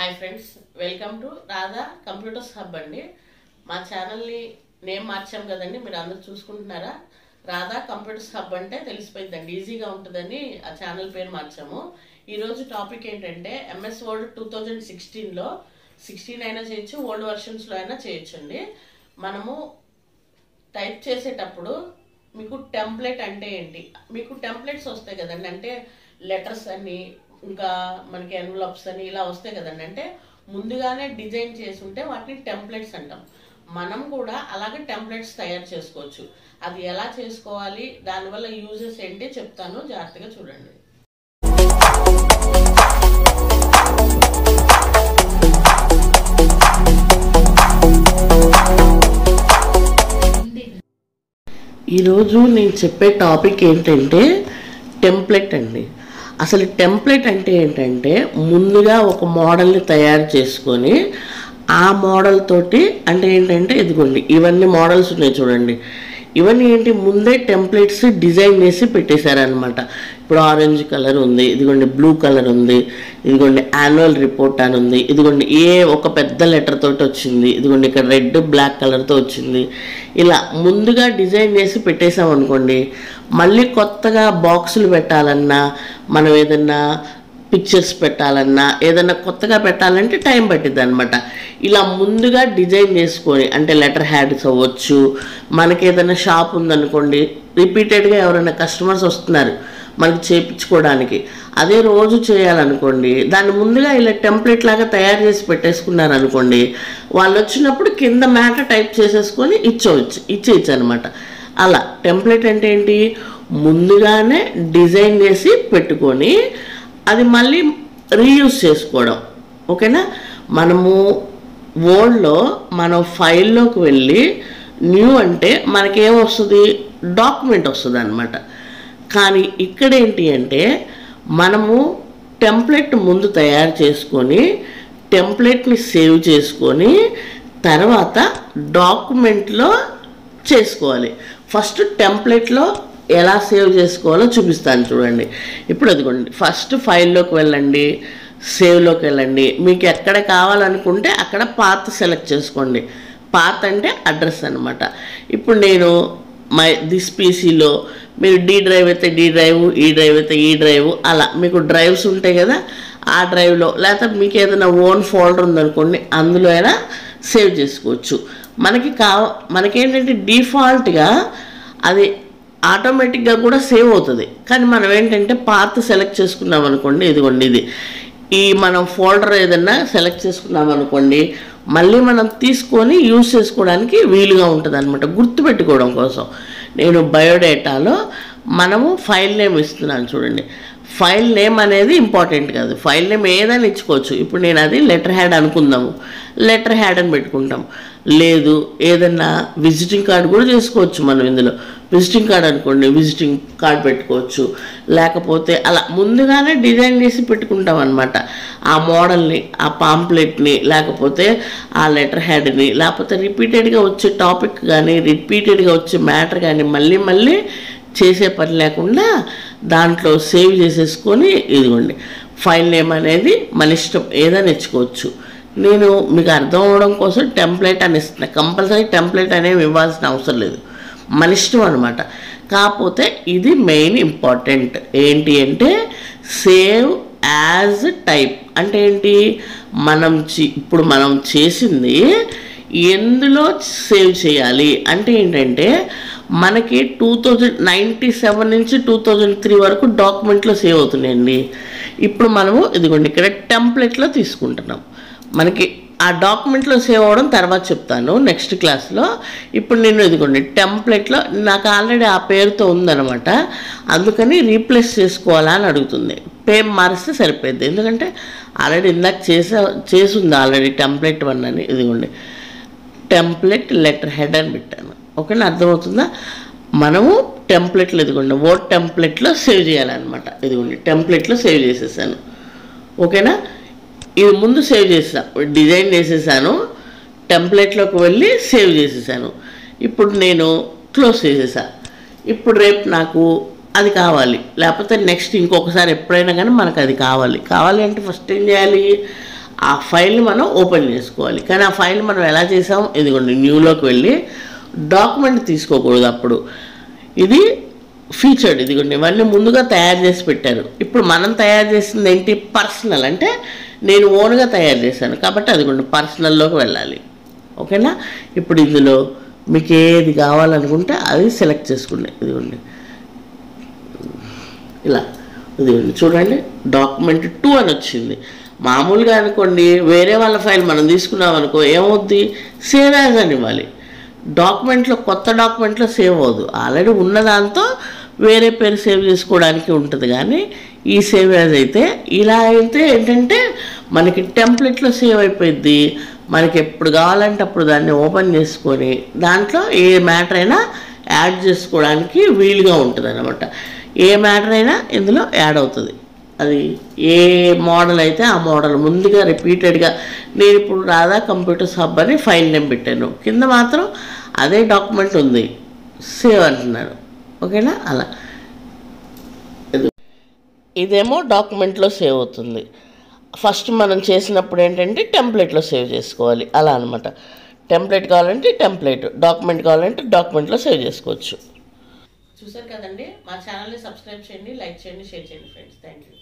hi friends welcome to Radha computers hub అండి మా ఛానల్ని నేమ్ మార్చాం కదండి మీరు అందరూ చూసుకుంటున్నారా రాధా కంప్యూటర్స్ హబ్ అంటే తెలిసిపోయిందండి ఈజీగా ఉంటుందని ఆ ఛానల్ పేరు మార్చాము ఈరోజు టాపిక్ ఏంటంటే ఎంఎస్ వర్డ్ టూ థౌజండ్ సిక్స్టీన్లో సిక్స్టీన్ అయినా చేయొచ్చు ఓల్డ్ వర్షన్స్లో అయినా చేయొచ్చండి మనము టైప్ చేసేటప్పుడు మీకు టెంప్లెట్ అంటే ఏంటి మీకు టెంప్లెట్స్ వస్తాయి కదండి అంటే లెటర్స్ అని ఇంకా మనకి ఎన్వలప్స్ అని ఇలా వస్తాయి కదండి అంటే ముందుగానే డిజైన్ చేసి ఉంటే వాటిని టెంప్లెట్స్ అంటాం మనం కూడా అలాగే టెంప్లెట్స్ తయారు చేసుకోవచ్చు అది ఎలా చేసుకోవాలి దానివల్ల యూజెస్ ఏంటి చెప్తాను జాగ్రత్తగా చూడండి ఈరోజు నేను చెప్పే టాపిక్ ఏంటంటే టెంప్లెట్ అండి అసలు టెంప్లెట్ అంటే ఏంటంటే ముందుగా ఒక మోడల్ని తయారు చేసుకొని ఆ మోడల్ తోటి అంటే ఏంటంటే ఇదిగోండి ఇవన్నీ మోడల్స్ ఉన్నాయి చూడండి ఇవన్నీ ఏంటి ముందే టెంప్లెట్స్ డిజైన్ చేసి పెట్టేశారనమాట ఇప్పుడు ఆరెంజ్ కలర్ ఉంది ఇదిగోండి బ్లూ కలర్ ఉంది ఇదిగోండి యాన్యువల్ రిపోర్ట్ అని ఉంది ఇదిగోండి ఏ ఒక పెద్ద లెటర్ తోటి వచ్చింది ఇదిగోండి ఇక్కడ రెడ్ బ్లాక్ కలర్తో వచ్చింది ఇలా ముందుగా డిజైన్ చేసి పెట్టేసాం అనుకోండి మళ్ళీ కొత్తగా బాక్సులు పెట్టాలన్నా మనం ఏదన్నా పిక్చర్స్ పెట్టాలన్నా ఏదన్నా కొత్తగా పెట్టాలంటే టైం పట్టిద్ది అనమాట ఇలా ముందుగా డిజైన్ చేసుకొని అంటే లెటర్ హ్యాడ్స్ అవ్వచ్చు మనకి ఏదైనా షాప్ ఉందనుకోండి రిపీటెడ్గా ఎవరైనా కస్టమర్స్ వస్తున్నారు మనకి చేయించుకోవడానికి అదే రోజు చేయాలనుకోండి దాన్ని ముందుగా ఇలా టెంప్లెట్ లాగా తయారు చేసి పెట్టేసుకున్నారు అనుకోండి వాళ్ళు వచ్చినప్పుడు కింద మ్యాటర్ టైప్ చేసేసుకొని ఇచ్చవచ్చు ఇచ్చేయచ్చు అనమాట అలా టెంప్లెట్ అంటే ఏంటి ముందుగానే డిజైన్ చేసి పెట్టుకొని అది మళ్ళీ రీయూజ్ చేసుకోవడం ఓకేనా మనము వర్డ్లో మనం ఫైల్లోకి వెళ్ళి న్యూ అంటే మనకేం వస్తుంది డాక్యుమెంట్ వస్తుంది అనమాట కానీ ఇక్కడ ఏంటి అంటే మనము టెంప్లెట్ ముందు తయారు చేసుకొని టెంప్లెట్ని సేవ్ చేసుకొని తర్వాత డాక్యుమెంట్లో చేసుకోవాలి ఫస్ట్ టెంప్లెట్లో ఎలా సేవ్ చేసుకోవాలో చూపిస్తాను చూడండి ఇప్పుడు అదిగోండి ఫస్ట్ ఫైల్లోకి వెళ్ళండి సేవ్లోకి వెళ్ళండి మీకు ఎక్కడ కావాలనుకుంటే అక్కడ పాత్ సెలెక్ట్ చేసుకోండి పాత్ అంటే అడ్రస్ అనమాట ఇప్పుడు నేను మై దిస్ పీసీలో మీరు డి డ్రైవ్ అయితే డి డ్రైవ్ ఈ డ్రైవ్ అయితే ఈ డ్రైవ్ అలా మీకు డ్రైవ్స్ ఉంటాయి కదా ఆ డ్రైవ్లో లేకపోతే మీకు ఏదైనా ఓన్ ఫోల్డర్ ఉందనుకోండి అందులో అయినా సేవ్ చేసుకోవచ్చు మనకి కావ మనకేంటంటే డిఫాల్ట్గా అది ఆటోమేటిక్గా కూడా సేవ్ అవుతుంది కానీ మనం ఏంటంటే పాత సెలెక్ట్ చేసుకున్నాం అనుకోండి ఇదిగోండి ఇది ఈ మనం ఫోల్డర్ ఏదన్నా సెలెక్ట్ చేసుకున్నాం అనుకోండి మళ్ళీ మనం తీసుకొని యూజ్ చేసుకోవడానికి వీలుగా ఉంటుంది అనమాట గుర్తుపెట్టుకోవడం కోసం నేను బయోడేటాలో మనము ఫైల్ నేమ్ ఇస్తున్నాను చూడండి ఫైల్ నేమ్ అనేది ఇంపార్టెంట్ కాదు ఫైల్ నేమ్ ఏదైనా ఇచ్చుకోవచ్చు ఇప్పుడు నేను అది లెటర్ హ్యాడ్ అనుకుందాము లెటర్ హ్యాడ్ అని పెట్టుకుంటాం లేదు ఏదన్నా విజిటింగ్ కార్డు కూడా చేసుకోవచ్చు మనం ఇందులో విజిటింగ్ కార్డ్ అనుకోండి విజిటింగ్ కార్డ్ పెట్టుకోవచ్చు లేకపోతే అలా ముందుగానే డిజైన్ చేసి పెట్టుకుంటాం అనమాట ఆ మోడల్ని ఆ పాంప్లెట్ని లేకపోతే ఆ లెటర్ హ్యాడ్ని లేకపోతే రిపీటెడ్గా వచ్చే టాపిక్ కానీ రిపీటెడ్గా వచ్చే మ్యాటర్ కానీ మళ్ళీ మళ్ళీ చేసే పని లేకుండా దాంట్లో సేవ్ చేసేసుకొని ఇదిగోండి ఫైల్ నేమ్ అనేది మన ఇష్టం ఏదైనా ఇచ్చుకోవచ్చు నేను మీకు అర్థం అవడం కోసం టెంప్లెట్ అని ఇస్తున్నా కంపల్సరీ టెంప్లెట్ అనేవి ఇవ్వాల్సిన అవసరం లేదు మన ఇష్టం అనమాట కాకపోతే ఇది మెయిన్ ఇంపార్టెంట్ ఏంటి అంటే సేవ్ యాజ్ టైప్ అంటే ఏంటి మనం ఇప్పుడు మనం చేసింది ఎందులో సేవ్ చేయాలి అంటే ఏంటంటే మనకి టూ థౌజండ్ నైంటీ సెవెన్ నుంచి టూ థౌజండ్ త్రీ వరకు డాక్యుమెంట్లో సేవ్ అవుతున్నాయండి ఇప్పుడు మనము ఇదిగోండి ఇక్కడ టెంప్లెట్లో తీసుకుంటున్నాం మనకి ఆ డాక్యుమెంట్లో సేవ్ అవ్వడం తర్వాత చెప్తాను నెక్స్ట్ క్లాస్లో ఇప్పుడు నేను ఇదిగోండి టెంప్లెట్లో నాకు ఆల్రెడీ ఆ పేరుతో ఉందనమాట అందుకని రీప్లేస్ చేసుకోవాలా అని అడుగుతుంది పేరు మారిస్తే సరిపోయింది ఎందుకంటే ఆల్రెడీ ఇందాక చేసే చేసి ఉంది ఆల్రెడీ టెంప్లెట్ వన్ అని ఇదిగోండి టెంప్లెట్ లెటర్ హెడ్ అని పెట్టాను ఓకేనా అర్థమవుతుందా మనము టెంప్లెట్లు ఇదిగోండి వర్డ్ టెంప్లెట్లో సేవ్ చేయాలన్నమాట ఇదిగోండి టెంప్లెట్లో సేవ్ చేసేసాను ఓకేనా ఇది ముందు సేవ్ చేసాను డిజైన్ చేసేసాను టెంప్లెట్లోకి వెళ్ళి సేవ్ చేసేసాను ఇప్పుడు నేను క్లోజ్ చేసేసా ఇప్పుడు రేపు నాకు అది కావాలి లేకపోతే నెక్స్ట్ ఇంకొకసారి ఎప్పుడైనా కానీ మనకు అది కావాలి కావాలి అంటే ఫస్ట్ ఏం చేయాలి ఆ ఫైల్ని మనం ఓపెన్ చేసుకోవాలి కానీ ఆ ఫైల్ మనం ఎలా చేసాం ఇదిగోండి న్యూలోకి వెళ్ళి డాక్యుమెంట్ తీసుకోకూడదు అప్పుడు ఇది ఫీచర్డ్ ఇదిగోండి ఇవన్నీ ముందుగా తయారు చేసి పెట్టారు ఇప్పుడు మనం తయారు చేసింది ఏంటి పర్సనల్ అంటే నేను ఓన్గా తయారు చేశాను కాబట్టి అదిగోండి పర్సనల్లోకి వెళ్ళాలి ఓకేనా ఇప్పుడు ఇందులో మీకు ఏది కావాలనుకుంటే అది సెలెక్ట్ చేసుకోండి ఇదిగోండి ఇలా ఇదిగోండి చూడండి డాక్యుమెంట్ టూ అని వచ్చింది మామూలుగా అనుకోండి వేరే వాళ్ళ ఫైల్ మనం తీసుకున్నాం అనుకో ఏమవుద్ది సేవ్ యాజ్ అని ఇవ్వాలి డాక్యుమెంట్లో కొత్త డాక్యుమెంట్లో సేవ్ అవ్వదు ఆల్రెడీ ఉన్న దాంతో వేరే పేరు సేవ్ చేసుకోవడానికి ఉంటుంది కానీ ఈ సేవ్ యాజ్ అయితే ఇలా అయితే ఏంటంటే మనకి టెంప్లెట్లో సేవ్ అయిపోయింది మనకి ఎప్పుడు కావాలంటే అప్పుడు దాన్ని ఓపెన్ చేసుకొని దాంట్లో ఏ మ్యాటర్ అయినా యాడ్ చేసుకోవడానికి వీలుగా ఉంటుంది అనమాట ఏ మ్యాటర్ అయినా ఇందులో యాడ్ అవుతుంది అది ఏ మోడల్ అయితే ఆ మోడల్ ముందుగా రిపీటెడ్గా నేను ఇప్పుడు రాధా కంప్యూటర్స్ హబ్ అని ఫైల్ నేమ్ పెట్టాను కింద మాత్రం అదే డాక్యుమెంట్ ఉంది సేవ్ అంటున్నాను ఓకేనా అలా ఇది- ఇదేమో డాక్యుమెంట్లో సేవ్ అవుతుంది ఫస్ట్ మనం చేసినప్పుడు ఏంటంటే టెంప్లెట్లో సేవ్ చేసుకోవాలి అలా అనమాట టెంప్లెట్ కావాలంటే టెంప్లెట్ డాక్యుమెంట్ కావాలంటే డాక్యుమెంట్లో సేవ్ చేసుకోవచ్చు చూసారు కదండి మా ఛానల్ని సబ్స్క్రైబ్ చేయండి లైక్ చేయండి షేర్ చేయండి ఫ్రెండ్స్ థ్యాంక్ యూ